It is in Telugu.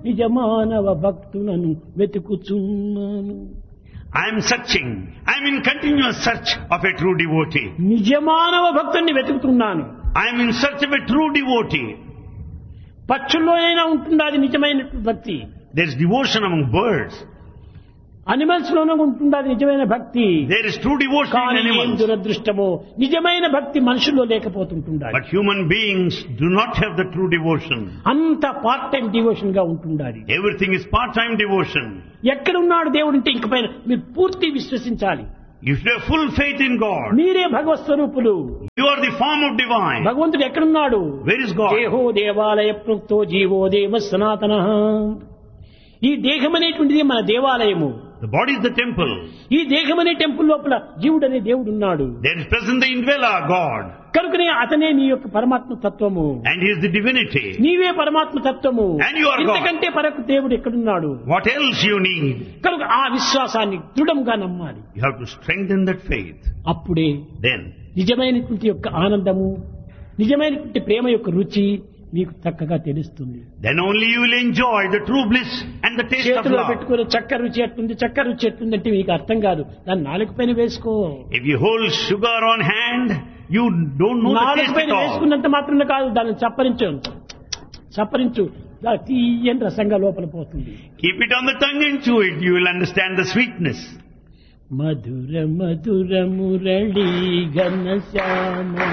నిజమానవ భక్తులను వెతుకుచున్నాను I am searching. I am in continuous search of a true devotee. నిజమానవ భక్తుని వెతుకుతున్నాను I am in search of a true devotee. పక్షుల్లోనైనా ఉంటుంది అది నిజమైన భక్తి There is devotion among birds. Animals లోనే ఉంటుంది అది నిజమైన భక్తి There is true devotion in కానీ ఏం animals. దురదృష్టమో నిజమైన భక్తి మనుషుల్లో లేకపోతుంటుండాలి But human beings do not have the true devotion. అంత పార్ట్ టైం డివోషన్ గా ఉంటుండాలి Everything is part-time devotion. ఎక్కడున్నాడు దేవుడు అంటే ఇంక పైన మీరు పూర్తి విశ్వసించాలి You should have full faith in God. మీరే భగవత్ స్వరూపులు You are the form of divine. భగవంతుడు ఎక్కడున్నాడు Where is God? దేహో దేవాలయ ప్రోక్తో జీవో దేవ సనాతన ఈ దేహం అనేటువంటిది మన దేవాలయము The body is the temple. ఈ దేహం అనే టెంపుల్ లోపల జీవుడు అనే దేవుడు ఉన్నాడు There is present the indweller, God. కనుకనే అతనే నీ యొక్క పరమాత్మ తత్వము And He is the divinity. నీవే పరమాత్మ తత్వము And you are God. ఇంతకంటే పరకు దేవుడు ఎక్కడున్నాడు What else you need? కనుక ఆ విశ్వాసాన్ని దృఢంగా నమ్మాలి You have to strengthen that faith. అప్పుడే Then, నిజమైనటువంటి యొక్క ఆనందము నిజమైనటువంటి ప్రేమ యొక్క రుచి మీకు చక్కగా తెలుస్తుంది then only you will enjoy the true bliss and the taste of చేతిలో love. పెట్టుకుని చక్కెర రుచి ఎట్టుంది చక్కెర రుచి ఎట్టుంది అంటే మీకు అర్థం కాదు దాన్ని నాలుగు పైన వేసుకో If you hold sugar on hand, you don't know the నాలుగు taste పైన at all. వేసుకున్నంత మాత్రమే కాదు దాన్ని చప్పరించు చప్పరించు దా- తీయని రసంగా లోపల పోతుంది Keep it on the tongue and chew it. You will understand the sweetness. మధుర మధుర మురళీ ఘన శ్యామ